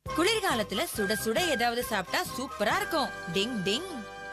குளிர்காலத்துல சுட சுட ஏதாவது சாப்பிட்டா சூப்பரா இருக்கும் டிங் டிங்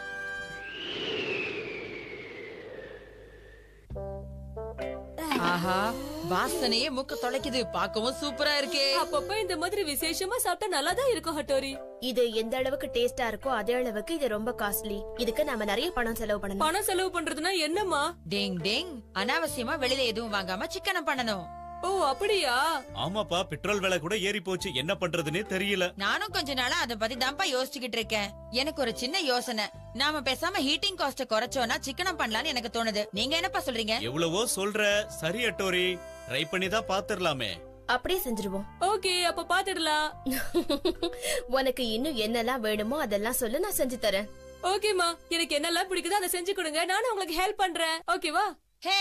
ஆஹா வாசனையே மூக்க தொலைக்குது பார்க்கவும் சூப்பரா இருக்கே அப்பப்ப இந்த மாதிரி விசேஷமா சாப்பிட்டா நல்லா தான் இருக்கும் ஹட்டோரி இது எந்த அளவுக்கு டேஸ்டா இருக்கோ அதே அளவுக்கு இது ரொம்ப காஸ்ட்லி இதுக்கு நாம நிறைய பணம் செலவு பண்ணணும் பணம் செலவு பண்றதுன்னா என்னம்மா டிங் டிங் அனாவசியமா வெளியில எதுவும் வாங்காம சிக்கனம் பண்ணணும் ஓ அப்படியா ஆமாப்பா பெட்ரோல் விலை கூட ஏறி போச்சு என்ன பண்றதுன்னே தெரியல நானும் கொஞ்ச நாளா அத பத்தி தான்ப்பா யோசிச்சுக்கிட்டு இருக்கேன் எனக்கு ஒரு சின்ன யோசனை நாம பேசாம ஹீட்டிங் காஸ்ட குறைச்சோம்னா சிக்கனம் பண்ணலாம்னு எனக்கு தோணுது நீங்க என்னப்பா சொல்றீங்க எவ்வளவோ சொல்ற சரி அட்டோரி ட்ரை பண்ணி தான் பாத்துரலாமே அப்படியே செஞ்சிருவோம் ஓகே அப்ப பாத்துடலாம் உனக்கு இன்னும் என்னெல்லாம் வேணுமோ அதெல்லாம் சொல்லு நான் செஞ்சு தரேன் ஓகேமா எனக்கு என்னெல்லாம் பிடிக்குதோ அதை செஞ்சு கொடுங்க நானும் உங்களுக்கு ஹெல்ப் பண்றேன் ஓகேவா ஹே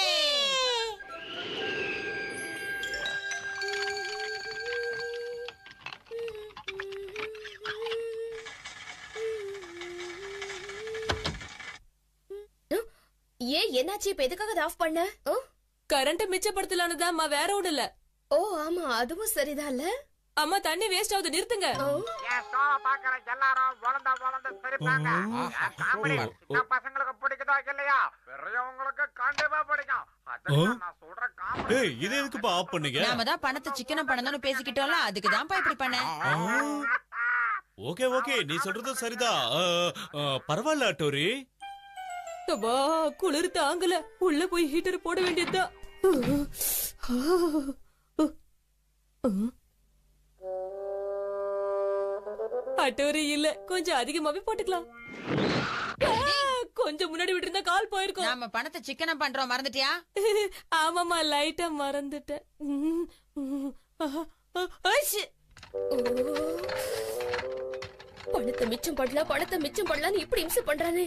ஏன் என்னாச்சு இப்ப எதுக்காக ஆஃப் பண்ண ஓ? கரண்ட் மிச்சப்படுத்தலான்னு வேற ஒண்ணும் இல்ல ஓ ஆமா அதுவும் சரிதான்ல அம்மா தண்ணி வேஸ்ட் ஆகுது நிறுத்துங்க ஓ, என் ஷோவை பாக்குற எல்லாரும் வளர்ந்த வளர்ந்து சிரிப்பாங்க என் காமெடி சின்ன பசங்களுக்கு பிடிக்குதா இல்லையா பெரியவங்களுக்கு கண்டிப்பா பிடிக்கும் அதுக்கு நான் சொல்ற காமெடி ஏய் இது எதுக்குப்பா ஆஃப் பண்ணீங்க நாம தான் பணத்தை சிக்கனம் பண்ணணும்னு பேசிக்கிட்டோம்ல அதுக்கு தான்ப்பா இப்படி பண்ணேன் ஓகே ஓகே நீ சொல்றது சரிதான் ஆ, ஆ, பரவாயில்ல அட்டோரி அப்பா, குளிர் தாங்கல உள்ள போய் ஹீட்டர் போட வேண்டியதுதான் அட்டோரி இல்ல கொஞ்சம் அதிகமாவே போட்டுக்கலாம் ஆ, கொஞ்சம் முன்னாடி விட்டு இருந்தா கால் போயிருக்கும் நாம பணத்தை சிக்கனம் பண்றோம் மறந்துட்டியா ஆமாமா லைட்டா மறந்துட்டேன் ம், ம், ஆஹா, ஆ, ஐஷ். பணத்தை மிச்சம் பண்ணலாம் பணத்தை மிச்சம் பண்ணலாம்னு இப்படி இம்சை பண்றானே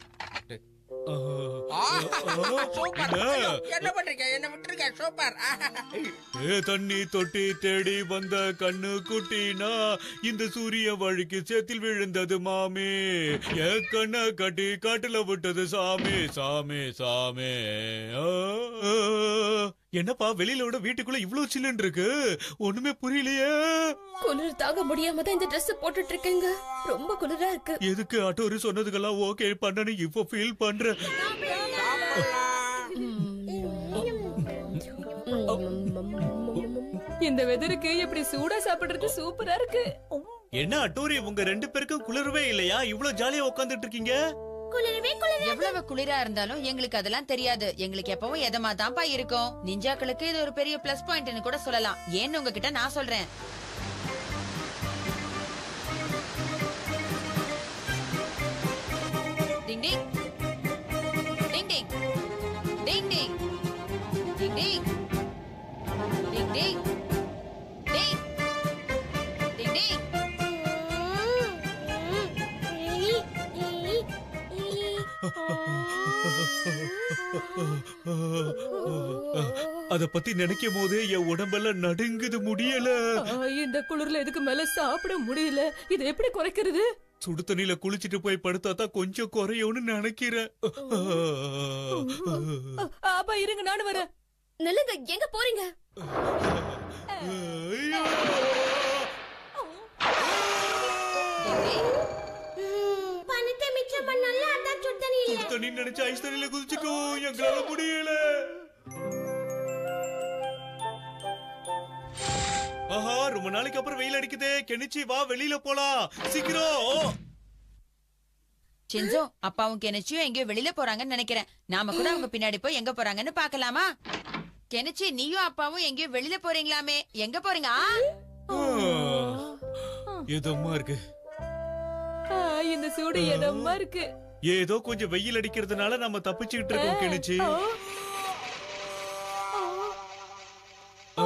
ஆ, சூப்பர் என்ன? ஐயோ, என்ன பண்றீங்க என்ன விட்டுருங்க சூப்பர் ஏ தண்ணி தொட்டி தேடி வந்த கண்ணு குட்டினா இந்த சூரிய வழிக்கு சேத்தில் விழுந்தது மாமி ஏ கண்ண கட்டி காட்டுல விட்டது சாமி சாமி சாமி ஆ, ஆ. என்னப்பா வெளியில விட வீட்டுக்குள்ள இவ்வளவு சில்லுன்னு இருக்கு ஒண்ணுமே புரியலையே குளிர் தாங்க முடியாம தான் இந்த Dress போட்டுட்டு இருக்கேங்க ரொம்ப குளிரா இருக்கு எதுக்கு ஆட்டோரி சொன்னதுக்கெல்லாம் ஓகே பண்ணனு இப்ப ஃபீல் பண்றேன் இந்த வெதருக்கு இப்படி சூடா சாப்பிடுறது சூப்பரா இருக்கு என்ன அட்டோரி உங்க ரெண்டு பேருக்கும் குளிரவே இல்லையா இவ்வளவு ஜாலியா உட்காந்துட்டு இருக்கீங்க எவ்வளவு குளிரா இருந்தாலும் எங்களுக்கு அதெல்லாம் தெரியாது எங்களுக்கு எப்பவும் எதமா தான்ப்பா இருக்கும் நிஞ்சாக்களுக்கு இது ஒரு பெரிய பிளஸ் பாயிண்ட்னு கூட சொல்லலாம் ஏன்னு உங்ககிட்ட நான் சொல்றேன் டிங் டிங் டிங் டிங் டிங் டிங் டிங் டிங் டிங் டிங் டிங் டிங் டிங் அத பத்தி நினைக்கும் போதே என் உடம்பெல்லாம் நடுங்குது முடியல ஆ, இந்த குளிர்ல இதுக்கு மேல சாப்பிட முடியல இதை எப்படி குறைக்கிறது சுடு தண்ணியில குளிச்சிட்டு போய் படுத்தா தான் கொஞ்சம் குறையும்னு நினைக்கிறேன் ஆ, அப்பா இருங்க நானும் வரேன் நில்லுங்க எங்க போறீங்க ஐயோ! டிங் டிங் பணத்தை மிச்சம் பண்ணல அதான் சுத்தனி சுடு தண்ணி நினைச்சு ஐஸ் தண்ணியில குதிச்சிட்டோம் எங்களால முடியல ஆஹா ரொம்ப நாளைக்கு அப்புறம் வெயில் அடிக்குதே கெனிச்சி வா வெளியில போலாம் சீக்கிரம் சின்சோ அப்பாவும் கெனிச்சியும் எங்கேயோ வெளியில போறாங்கன்னு நினைக்கிறேன் நாம கூட அவங்க பின்னாடி போய் எங்க போறாங்கன்னு பார்க்கலாமா கெனிச்சி நீயும் அப்பாவும் எங்கேயோ வெளியில போறீங்களாமே எங்க போறீங்க ஆ? ஏதோமா இருக்கு ஆ, இந்த சூடு இடமா இருக்கு ஏதோ கொஞ்சம் வெயில் அடிக்கிறதுனால நம்ம தப்பிச்சுக்கிட்டு இருக்கோம் கெனிச்சி ஆ, ஆ.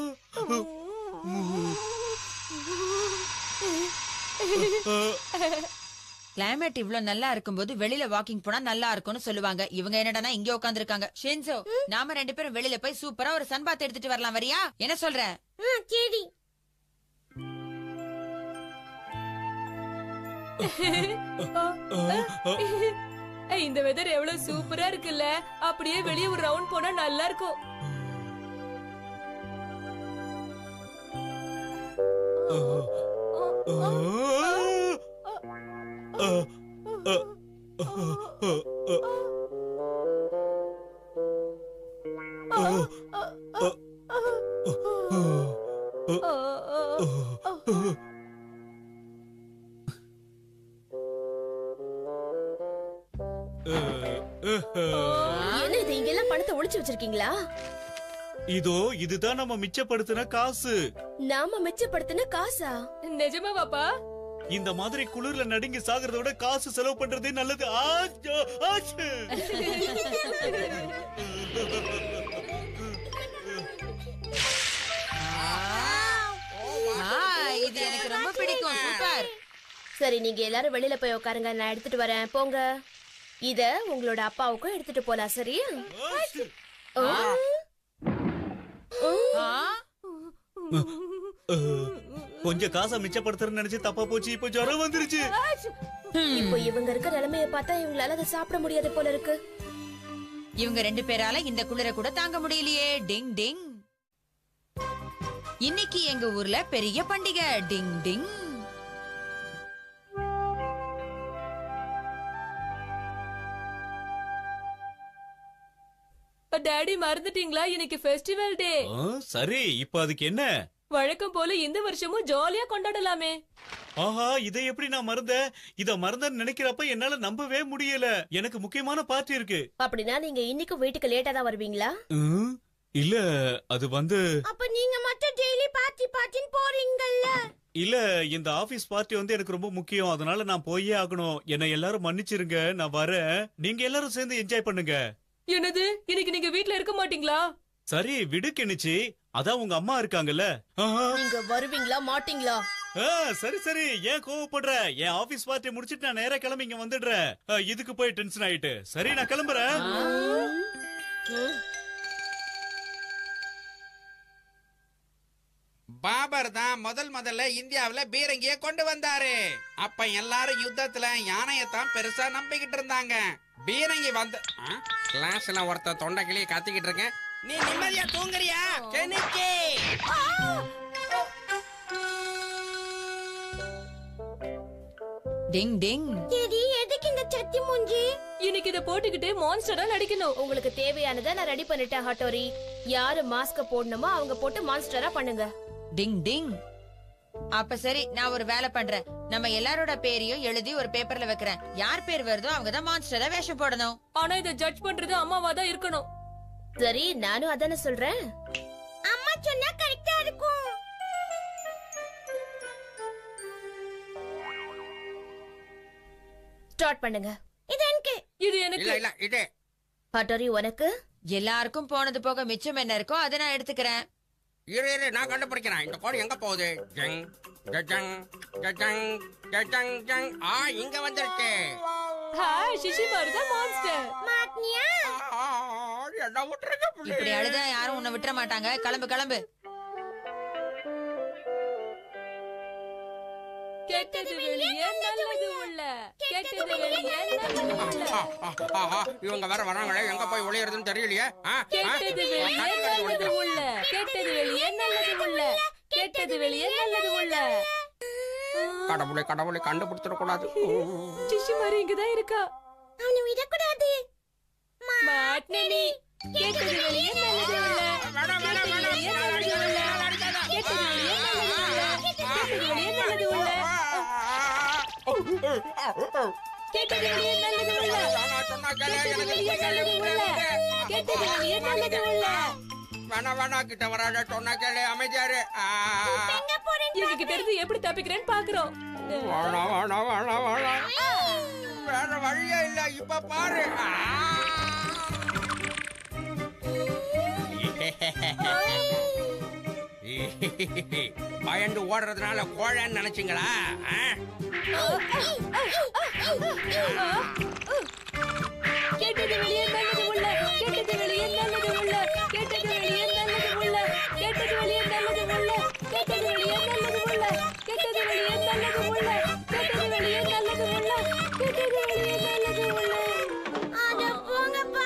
கிளைமேட் இவ்ளோ நல்லா இருக்கும்போது வெளியில வாக்கிங் போனா நல்லா இருக்கும்னு சொல்லுவாங்க இவங்க என்னடானா இங்க உட்காந்துருக்காங்க ஷின்சோ நாம ரெண்டு பேரும் வெளியில போய் சூப்பரா ஒரு சன் பாத் எடுத்துட்டு வரலாம் வரியா என்ன சொல்ற சரி ஏய், இந்த வெதர் எவ்வளவு சூப்பரா இருக்குல்ல அப்படியே வெளியே ஒரு ரவுண்ட் போனா நல்லா இருக்கும் ஆ. என்ன இது இங்க எல்லாம் பணத்தை ஒளிச்சு வச்சிருக்கீங்களா இதோ இதுதான் நம்ம மிச்சப்படுத்தின காசு நாம மிச்சப்படுத்தின காசா நிஜமாவாப்பா இந்த மாதிரி குளிர்ல நடுங்கி சாகிறத விட காசு செலவு பண்றதே நல்லது ஆச்சோ, ஆச்சு. ஆ, இது எனக்கு ரொம்ப பிடிக்கும் சூப்பர் சரி நீங்க எல்லாரும் வெளியில போய் உட்காருங்க நான் எடுத்துட்டு வரேன் போங்க இத உங்களோட அப்பாவுக்கும் எடுத்துட்டு போலாம் சரியா ஆச்சு. ஓ. ஓ. ஆ, அஹ், கொஞ்சம் காசை மிச்சப்படுத்துறேன்னு நினைச்சு தப்பா போச்சு இப்ப ஜுரம் வந்துருச்சு இப்போ இவங்க இருக்க நிலைமைய பார்த்தா இவங்களால அதை சாப்பிட முடியாது போல இருக்கு இவங்க ரெண்டு பேரால இந்த குளிர கூட தாங்க முடியலையே டிங் டிங் இன்னைக்கு எங்க ஊர்ல பெரிய பண்டிகை டிங் டிங் டாடி மறந்துட்டீங்களா இன்னைக்கு ஃபெஸ்டிவல் டே ஆ, சரி இப்ப அதுக்கு என்ன வழக்கம் போல இந்த வருஷமும் ஜாலியா கொண்டாடலாமே ஆஹா இதை எப்படி நான் மறந்தேன் இத மறந்தேன்னு நினைக்கிறப்ப என்னால நம்பவே முடியல எனக்கு முக்கியமான பார்ட்டி இருக்கு அப்படின்னா நீங்க இன்னைக்கும் வீட்டுக்கு லேட்டா தான் வருவீங்களா ம், இல்ல அது வந்து அப்ப நீங்க மட்டும் டெய்லி பாத்தி பாத்தின்னு போறீங்கல்ல இல்ல இந்த ஆபீஸ் பார்ட்டி வந்து எனக்கு ரொம்ப முக்கியம் அதனால நான் போயே ஆகணும் என்னை எல்லாரும் மன்னிச்சிருங்க நான் வரேன் நீங்க எல்லாரும் சேர்ந்து என்ஜாய் பண்ணுங்க என்னது இன்னைக்கு நீங்க வீட்ல இருக்க மாட்டீங்களா சரி விடு கெனிச்சு அதான் உங்க அம்மா இருக்காங்கல்ல ஆஹா. நீங்க வருவீங்களா மாட்டீங்களா ஆ, சரி சரி ஏன் கோவப்படுற என் ஆபீஸ் பார்ட்டி முடிச்சிட்டு நான் நேரா கிளம்பி இங்க வந்துடுறேன் ஆ, இதுக்கு போய் டென்ஷன் ஆயிட்டு சரி நான் கிளம்புறேன் பாபர் தான் முதல் முதல்ல இந்தியாவுல பீரங்கிய கொண்டு வந்தாரு அப்ப எல்லாரும் யுத்தத்துல யானையத்தான் பெருசா நம்பிக்கிட்டு இருந்தாங்க பீரங்கி வந்து ஆ? கிளாஸ்ல ஒருத்த தொண்டை கிளிய கத்திக்கிட்டு இருக்கேன் நீ நிம்மதியா தூங்குறியா கெனிக்கி டிங் டிங் சரி எதுக்கு இந்த சத்தி மூஞ்சி இன்னைக்கு இத போட்டுக்கிட்டு மான்ஸ்டரா நடிக்கணும் உங்களுக்கு தேவையானதை நான் ரெடி பண்ணிட்டேன் ஹட்டோரி யாரு மாஸ்க போடணுமோ அவங்க போட்டு மான்ஸ்டரா பண்ணுங்க டிங் டிங் அப்ப சரி நான் ஒரு வேலை பண்றேன் நம்ம எல்லாரோட பேரையும் எழுதி ஒரு பேப்பர்ல வைக்கிறேன் யார் பேர் வருதோ அவங்க தான் மான்ஸ்டரா வேஷம் போடணும் ஆனா இத ஜட்ஜ் பண்றது அம்மாவா தான் இருக்கணும் சரி நானும் அதானே சொல்றேன் அம்மா சொன்னா கரெக்டா இருக்கும் ஸ்டார்ட் பண்ணுங்க இது எனக்கு இது இல்ல எனக்கு இல்ல இது ஹட்டோரி உனக்கு எல்லாருக்கும் போனது போக மிச்சம் என்ன இருக்கோ அதை நான் எடுத்துக்கிறேன் இரு இரு நான் கண்டுபிடிக்கிறேன் இந்த கோடு எங்க போகுது ஜங் ஜஜங் ஜஜங் ஜஜங் ஜங் ஆ இங்க வந்துருச்சு ஹாய் சிஷி தான் மான்ஸ்டர் மாட்னியா ஆ, என்ன விட்டுருங்க புள்ளி. இப்படி அழுதா யாரும் உன்னை விட்டுற மாட்டாங்க கிளம்பு கிளம்பு கெட்டது வெளியே நல்லது உள்ள கெட்டது வெளியே நல்லது உள்ள ஆ, ஆ, ஆ, இவங்க வேற வராங்களே எங்க போய் ஒளியறதுன்னு தெரியலையே ஆ, ஆ. கெட்டது வெளியே நல்லது உள்ள கெட்டது வெளியே நல்லது உள்ள கெட்டது வெளியே நல்லது உள்ள கடவுளை கடவுளை கண்டுபிடிச்சிட கூடாது சிஷி மாதிரி இங்கதான் இருக்கா அவனை விடக்கூடாது மாட்னி கெட்டது வெளியே நல்லது உள்ள கெட்டது வெளியே நல்லது உள்ள கெட்டது வெளியே நல்லது உள்ள கெட்டது வெளியே நல்லது உள்ள கெட்டது வெளியே நல்லது உள்ள நான் சொன்னா கேளு, கெட்டது எனக்கு வெளியே நல்லது உள்ள கெட்டது வெளியே நல்லது உள்ள வேணா வேணா கிட்ட வராத சொன்னா கேளு அமைதியாரு ஆ. இவங்க கிட்ட இருந்து எப்படி தப்பிக்கிறேன்னு பாக்குறோம் வேணா வேணா வேணா வேணா வேற வழியே இல்ல இப்ப பாரு ஆ. பயந்து ஓடுறதுனால கோழன்னு நினைச்சீங்களா ஆ? கெட்டது வெளியே நல்லது உள்ள கெட்டது வெளியே நல்லது உள்ள கெட்டது வெளியே நல்லது உள்ள கெட்டது வெளியே நல்லது உள்ள கெட்டது வெளியே நல்லது உள்ள கெட்டது வெளியே நல்லது உள்ள கெட்டது வெளியே நல்லது உள்ள கெட்டது வெளியே நல்லது உள்ள அட போங்கப்பா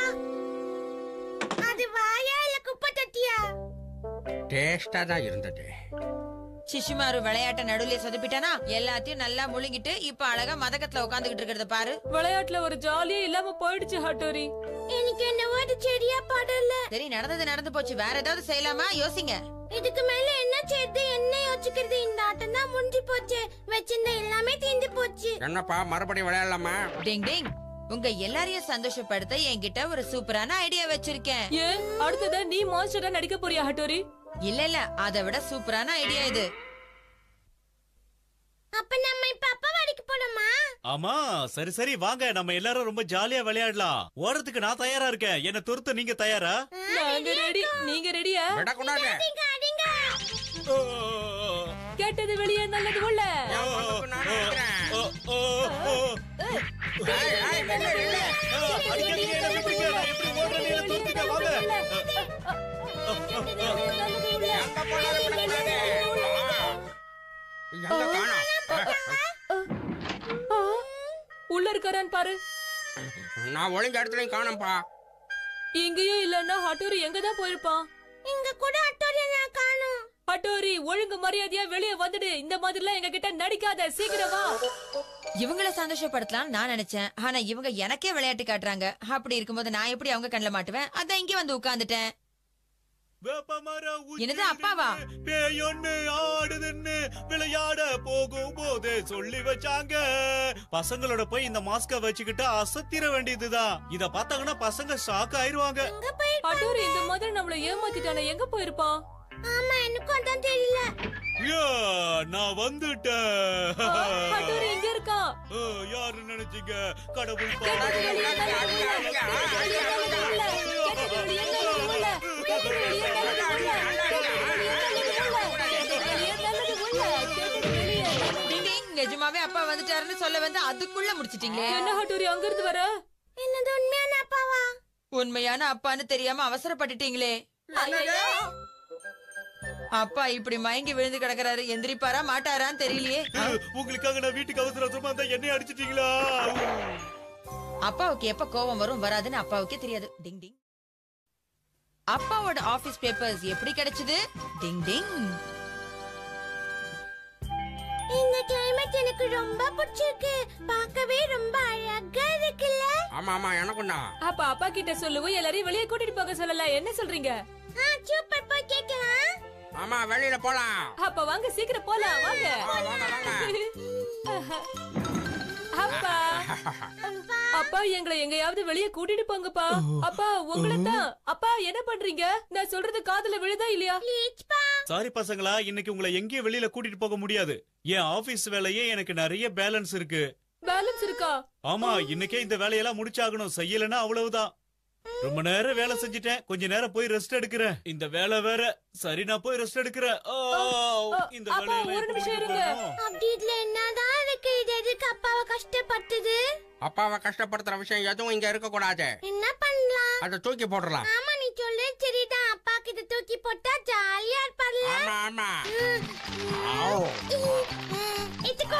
அது வாயா இல்ல குப்பை தொட்டியா டேஸ்டா தான் இருந்தது சிஷுமாரு விளையாட்ட நடுவுல சொதப்பிட்டானா எல்லாத்தையும் நல்லா முழுங்கிட்டு இப்ப அழகா மதகத்துல உட்காந்துக்கிட்டு இருக்கிறத பாரு விளையாட்டுல ஒரு ஜாலியே இல்லாம போயிடுச்சு ஹட்டோரி எனக்கு என்னவோ அது சரியா படல சரி நடந்தது நடந்து போச்சு வேற ஏதாவது செய்யலாமா யோசிங்க இதுக்கு மேல என்ன செய்யுது என்ன யோசிக்கிறது இந்த ஆட்டம் தான் முடிஞ்சு போச்சு வச்சிருந்த எல்லாமே தீந்து போச்சு என்னப்பா மறுபடியும் விளையாடலாமா டிங் டிங் உங்க எல்லாரையும் சந்தோஷப்படுத்த என்கிட்ட ஒரு சூப்பரான ஐடியா வச்சிருக்கேன் ஏன் அடுத்ததா நீ மாஸ்டரா நடிக்க போறியா ஹட்டோரி இல்ல இல்ல அதை விட சூப்பரான ஐடியா இது அப்ப நம்ம இப்ப அப்பா வாடிக்கு போனோமா ஆமா சரி சரி வாங்க நம்ம எல்லாரும் ரொம்ப ஜாலியா விளையாடலாம் ஓடுறதுக்கு நான் தயாரா இருக்கேன் என்ன துரத்த நீங்க தயாரா நாங்க ரெடி நீங்க ரெடியா விடக்கூடாது அடிங்க அடிங்க ஓ, கேட்டது வெளியே நல்லது உள்ள என் பங்குக்கு நான் நினைக்கிறேன். ஓ, ஓ, ஓ. ஏய், ஏய், நில்லு, நில்லு. அடிக்காதீங்க, என்ன விட்டுருங்க. நான் எப்படி ஓடுறேன்னு என்ன துரத்துங்க, வாங்க. எங்க போனாலும் விடக்கூடாது. ஆ. எங்க காணோம்? ஆ, உள்ள இருக்காரான்னு பாரு நான் ஒளிஞ்ச இடத்துலயும் காணோம்ப்பா இங்கேயும் இல்லன்னா ஹட்டோரி எங்க தான் போயிருப்பான் இங்க கூட அட்டோரிய நான் காணும் ஹட்டோரி ஒழுங்கு மரியாதையா வெளியே வந்துடு இந்த மாதிரிலாம் எங்க கிட்ட நடிக்காத சீக்கிரம் வா இவங்கள சந்தோஷப்படுத்தலாம் நான் நினைச்சேன் ஆனா இவங்க எனக்கே விளையாட்டு காட்டுறாங்க அப்படி இருக்கும்போது நான் எப்படி அவங்க கண்ணுல மாட்டுவேன் அதான் இங்க வந்து உட்கார்ந்துட்டேன் வேப்பமரம் உச்சியிலே என்னது, அப்பாவா? பேயொன்னு ஆடுதுன்னு விளையாட போகும் போதே சொல்லி வச்சாங்க பசங்களோட போய் இந்த மாஸ்க வச்சுக்கிட்டு அசத்திர வேண்டியதுதான் இத பார்த்தாங்கன்னா பசங்க ஷாக் ஆயிருவாங்க எங்க போய் ஹட்டோரி இந்த மாதிரி நம்மள ஏமாத்திட்டானே எங்க போயிருப்பான் ஆமா எனக்கும் அதான் தெரியல யா, நான் வந்துட்டேன் ஆ, ஹட்டோரி இங்க இருக்கான் ஓ, யாரு நினைச்சீங்க கடவுள் கேட்டது வெளியே நல்லது உள்ள. கேட்டது வெளியே நல்லது உள்ள. கேட்டது வெளியே நல்லது உள்ள. கேட்டது வெளியே நல்லது உள்ள. கேட்டது வெளியே நல்லது உள்ள. கேட்டது வெளியே நல்லது உள்ள. டிங் டிங், நிஜமாவே அப்பா வந்துட்டாருன்னு சொல்ல வந்து அதுக்குள்ள முடிச்சிட்டீங்களே என்ன ஹட்டோரி அங்க இருந்து வர என்னது உண்மையான அப்பாவா உண்மையான அப்பான்னு தெரியாம அவசரப்பட்டுட்டீங்களே அப்பா இப்படி மயங்கி விழுந்து கிடக்குறாரு எந்திரிப்பாரா மாட்டாரான்னு தெரியலையே உங்களுக்காக நான் வீட்டுக்கு அவசர அவசரமா இருந்தா என்னைய அடிச்சிட்டீங்களா அப்பாவுக்கு எப்ப கோபம் வரும் வராதுன்னு அப்பாவுக்கே தெரியாது டிங் டிங் அப்பாவோட ஆபீஸ் பேப்பர்ஸ் எப்படி கிடைச்சது டிங் டிங் இந்த கிளைமேட் எனக்கு ரொம்ப பிடிச்சிருக்கு பார்க்கவே ரொம்ப அழகா இருக்குல்ல ஆமா ஆமா எனக்கும் தான் அப்ப அப்பா கிட்ட சொல்லுவோம் எல்லாரையும் வெளியே கூட்டிட்டு போக சொல்லல என்ன சொல்றீங்க ஆ சூப்பர் போய் கேட்கலாம் ஆமா வெளியில போலாம் அப்ப வாங்க சீக்கிரம் போலாம் வாங்க ஆ, வாங்க வாங்க அப்பா அப்பா எங்களை எங்கயாவது வெளியே கூட்டிட்டு போங்கப்பா அப்பா உங்களை தான் அப்பா என்ன பண்றீங்க நான் சொல்றது காதுல விழுதா இல்லையா ப்ளீஸ்ப்பா சாரி பசங்களா இன்னைக்கு உங்களை எங்கேயும் வெளியில கூட்டிட்டு போக முடியாது என் ஆபீஸ் வேலையே எனக்கு நிறைய பேலன்ஸ் இருக்கு பேலன்ஸ் இருக்கா ஆமா இன்னைக்கே இந்த வேலையெல்லாம் முடிச்சாகணும் செய்யலன்னா அவ்வளவுதான் ரொம்ப நேரம் வேலை செஞ்சுட்டேன் கொஞ்ச நேரம் போய் ரெஸ்ட் எடுக்கிறேன் இந்த வேலை வேற சரி நான் போய் ரெஸ்ட் எடுக்கிறேன் ஓ, இந்த அப்பா, வேலையெல்லாம் ஒரு எப்ப நிமிஷம் முடிக்க இருங்க. போறோம்? அப்படி இதுல என்னதான் இருக்கு இது எதுக்கு அப்பாவை கஷ்டப்பட்டது அப்பாவை கஷ்டப்படுத்துற விஷயம் எதுவும் இங்க இருக்க கூடாது என்ன பண்ணலாம் அதை தூக்கி போட்டுடலாம் ஆமா நீ சொல்லு சரிதான் அப்பாக்கு இதை தூக்கி போட்டா ஜாலியா இருப்பார்ல ஆமா ஆமா ஆவ். எடுத்துக்கோ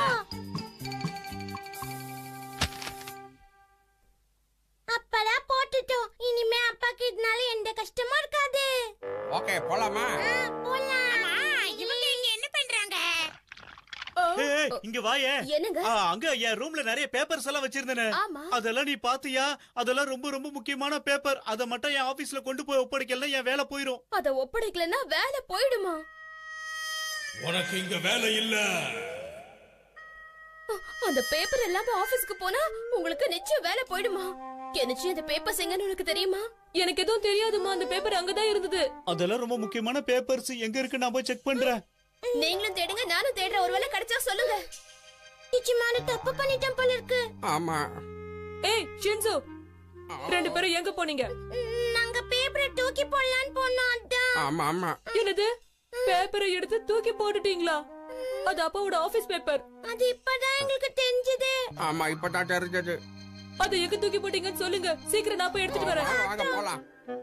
அப்படா போட்டுட்டோம் இனிமே அப்பாக்கு இதனால எந்த கஷ்டமும் இருக்காது ஓகே போலாமா ஆ, போலாம் இவங்க இங்க என்ன பண்றாங்க ஏய், ஏய், இங்க வாயே என்னங்க ஆ, அங்க என் ரூம்ல நிறைய பேப்பர்ஸ் எல்லாம் வச்சிருந்தேனே ஆமா அதெல்லாம் நீ பாத்தியா அதெல்லாம் ரொம்ப ரொம்ப முக்கியமான பேப்பர் அத மட்டும் என் ஆபீஸ்ல கொண்டு போய் ஒப்படைக்கல என் வேலை போயிரும் அத ஒப்படைக்கலன்னா வேலை போயிடுமா உனக்கு இங்க வேலை இல்ல அந்த பேப்பர் எல்லாம் ஆபீஸ்க்கு போனா உங்களுக்கு நிச்சயம் வேலை போயிடுமா நிச்சயம் அந்த பேப்பர்ஸ் எங்கன்னு உனக்கு தெரியுமா எனக்கு எதுவும் தெரியாதுமா அந்த பேப்பர் அங்கதான் இருந்தது அதெல்லாம் ரொம்ப முக்கியமான பேப்பர்ஸ் எங்க இருக்கு நான் போய் செக் பண்றேன் நீங்களும் தேடுங்க நானும் தேடுறேன் ஒருவேளை கிடைச்சா சொல்லுங்க நிச்சயமான தப்பு பண்ணிட்டேன் போல இருக்கு ஆமா ஏய் ஷின்சோ ரெண்டு பேரும் எங்க போனீங்க நாங்க பேப்பரை தூக்கி போடலான்னு போனோம் அதான் ஆமா ஆமா என்னது பேப்பரை எடுத்து தூக்கி போட்டுட்டீங்களா அது அப்பாவோட ஆபீஸ் பேப்பர் அது இப்பதான் எங்களுக்கு தெரிஞ்சது ஆமா இப்பதான் தெரிஞ்சது அதை எங்க தூக்கி போட்டீங்கன்னு சொல்லுங்க சீக்கிரம் நான் போய் எடுத்துட்டு வரேன் வாங்க, வாங்க போலாம்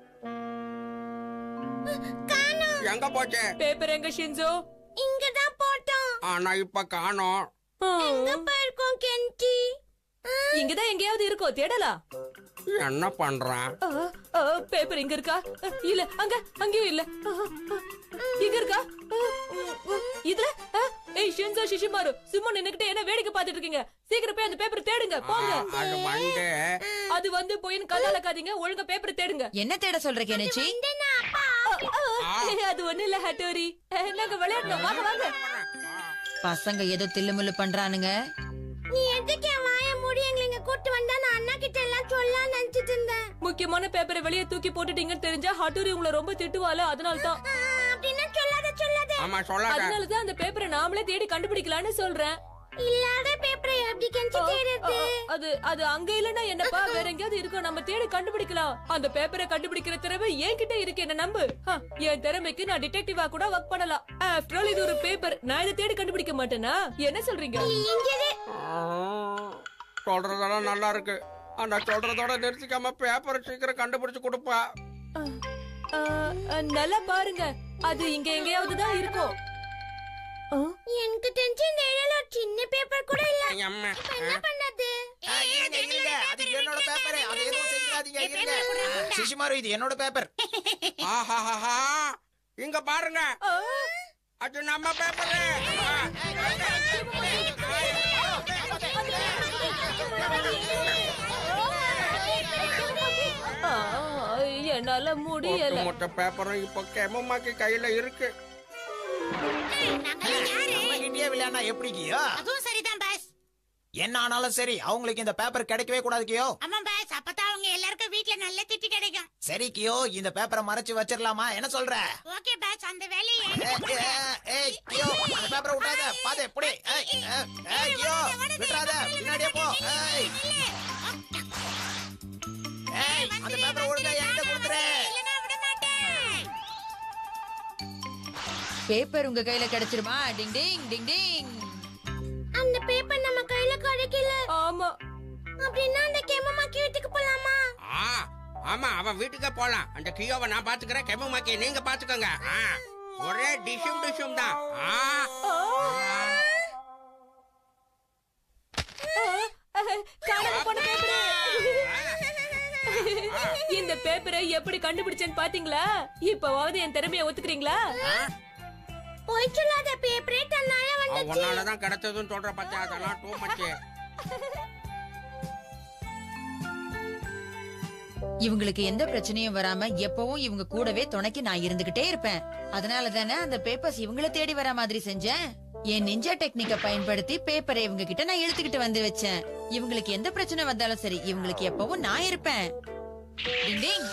எங்க போச்சு பேப்பர் எங்க ஷின்சோ இங்கதான் போட்டோம் ஆனா இப்ப காணோம் ஆ, எங்க போயிருக்கோம் கென்டி இங்கதான் எங்கேயாவது இருக்கோ தேடலாம் என்ன பண்றான் ஆ, ஆ, பேப்பர் இங்க இருக்கா இல்ல அங்க அங்கேயும் இல்ல ஆ, ஆ, இங்க இருக்கா ஆ, ம், ம். இதுல ஆ, ஏய் ஷின்சோ ஷிஷிமாரு சும்மா நின்னுக்கிட்டு என்ன வேடிக்கை பார்த்துட்டு இருக்கீங்க சீக்கிரம் போய் அந்த பேப்பர் தேடுங்க போங்க அது வந்து அது வந்து போயின்னு கதாலக்காதீங்க ஒழுங்கா பேப்பர் தேடுங்க என்ன தேட சொல்ற கெனிச்சி ஏய், அது ஒண்ணு இல்ல ஹட்டோரி அஹ், நாங்க விளையாடணும் வாங்க வாங்க பசங்க ஏதோ தில்லுமுல்லு பண்றானுங்க நீ எதுக்கு என் வாய மூடி எங்களை இங்க கூட்டு வந்தா நான் அண்ணா கிட்ட எல்லாம் சொல்லலாம் நினைச்சிட்டு இருந்தேன் முக்கியமான பேப்பரை வெளியே தூக்கி போட்டுட்டீங்கன்னு தெரிஞ்சா ஹட்டோரி உங்களை ரொம்ப திட்டுவால அதனால தான் அப்படின்னா சொல்லாத சொல்லாத ஆமா சொல்லாத அதனால தான் அந்த பேப்பரை நாமளே தேடி கண்டுபிடிக்கலாம்னு சொல்றேன் இல்லாத பேப்பரை எப்படி கஞ்சி தேடுறது அ- அது அது அங்க இல்லன்னா என்னப்பா வேற எங்கேயாவது இருக்கும் நம்ம தேடி கண்டுபிடிக்கலாம் அந்த பேப்பரை கண்டுபிடிக்கிற திறமை என்கிட்ட இருக்கு என்ன நம்பு ஹ, என் திறமைக்கு நான் டிடெக்டிவா கூட ஒர்க் பண்ணலாம் ஆஃப்டர் ஆல் இது ஒரு பேப்பர் நான் இதை தேடி கண்டுபிடிக்க மாட்டேனா என்ன சொல்றீங்க இங்கதே சொல்றதெல்லாம் நல்லா இருக்கு ஆனா சொல்றதோட நிறுத்திக்காம பேப்பர் சீக்கிரம் கண்டுபிடிச்சு கொடுப்பா அ, அ, அ, நல்லா பாருங்க அது இங்க எங்கேயாவது தான் இருக்கும் அ, எனக்கு தெரிஞ்சு இந்த இடையில ஒரு சின்ன பேப்பர் கூட இல்ல எங்க அம்மா இப்ப என்ன பண்ணது ஆ, இருங்க இருங்க அது என்னோட பேப்பர் அது எதுவும் செஞ்சிடாதீங்க இருங்க சிசுமாரு இது என்னோட பேப்பர் ஆஹாஹாஹா. இங்க பாருங்க அ, அது நம்ம பேப்பர் ஆ, என்னால முடியல மொத்த பேப்பரும் இப்போ கெமமாக்கி கையில இருக்கு நம்ம கிட்டே விளையாண்டா எப்படி கியோ அதுவும் சரிதான் பாஸ் என்ன ஆனாலும் சரி அவங்களுக்கு இந்த பேப்பர் கிடைக்கவே கூடாது கியோ ஆமா பாஸ் அப்பதான் அவங்க எல்லாருக்கும் வீட்ல நல்ல திட்டு கிடைக்கும் சரி கியோ இந்த பேப்பரை மறைச்சு வச்சிடலாமா என்ன சொல்ற ஓகே பாஸ் அந்த வேலையை ஏய், ஏய், ஏய் கியோ அந்த பேப்பரை விட்டாத பாதே புடி ஏய் ஏய், ஏய் கியோ விட்டுறாத பின்னாடியே போ ஏய் ஏய் அந்த பேப்பரை ஒழுங்கா என்கிட்ட கொடுத்துரு இல்லைன்னா விட மாட்டேன் பேப்பர் உங்க கையில கிடைச்சிருமா டிங் டிங் டிங் டிங் அந்த பேப்பர் நம்ம கையில கிடைக்கல ஆமா அப்படின்னா அந்த கெமமாக்கி வீட்டுக்கு போலாமா ஆ ஆமா அவன் வீட்டுக்கே போலாம் அந்த கியோவை நான் பாத்துக்கிறேன் கெமமாக்கி நீங்க பாத்துக்கோங்க ஆ, ஒரே டிஷும் டிஷும் தான் ஆ காணாம போன பேப்பரு இந்த பேப்பரை எப்படி கண்டுபிடிச்சேன்னு பாத்தீங்களா இப்பவாவது என் திறமைய ஒத்துக்கிறீங்களா போய் சொல்லாத பேப்பரே தன்னால வந்து அவன் உன்னாலதான் கிடைச்சதுன்னு சொல்ற பத்தியா அதெல்லாம் டூ மச்சு இவங்களுக்கு எந்த பிரச்சனையும் வராம எப்பவும் இவங்க கூடவே துணைக்கு நான் இருந்துகிட்டே இருப்பேன் அதனால தானே அந்த பேப்பர்ஸ் இவங்கள தேடி வர மாதிரி செஞ்சேன் என் நிஞ்சா டெக்னிக்க பயன்படுத்தி பேப்பரை இவங்க கிட்ட நான் இழுத்துக்கிட்டு வந்து வச்சேன் இவங்களுக்கு எந்த பிரச்சனை வந்தாலும் சரி இவங்களுக்கு எப்பவும் நான் இருப்பேன் டிங் டிங்.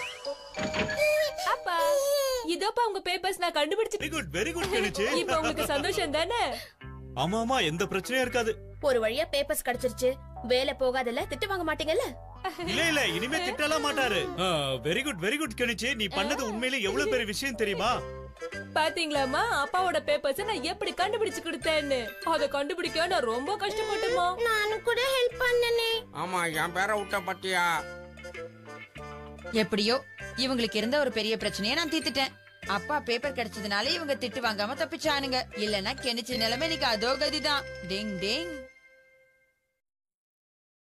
அப்பா இதோப்பா உங்க பேப்பர்ஸ் நான் கண்டுபிடிச்சு very good very good Kenichi இப்ப உங்களுக்கு சந்தோஷம் தானே ஆமா ஆமா எந்த பிரச்சனையும் இருக்காது ஒரு வழியா பேப்பர்ஸ் கிடைச்சிருச்சு வேலை போகாதல்ல திட்டு வாங்க மாட்டீங்கல்ல இல்ல இல்ல இனிமே திட்டலாம் மாட்டாரு very good very good Kenichi நீ பண்ணது உண்மையிலே எவ்வளவு பெரிய விஷயம் தெரியுமா பாத்தீங்களாமா அப்பாவோட பேப்பர்ஸ் நான் எப்படி கண்டுபிடிச்சு கொடுத்தேன்னு அத கண்டுபிடிக்க நான் ரொம்ப கஷ்டப்பட்டுமா நானும் கூட ஹெல்ப் பண்ணனே ஆமா என் பேரை விட்ட பத்தியா எப்படியோ இவங்களுக்கு இருந்த ஒரு பெரிய பிரச்சனையை நான் தீர்த்துட்டேன் அப்பா பேப்பர் கிடைச்சதுனால இவங்க திட்டு வாங்காம தப்பிச்சானுங்க இல்லனா கெனிச்சு நிலைமை இன்னைக்கு அதோ கதிதான் டிங் டிங்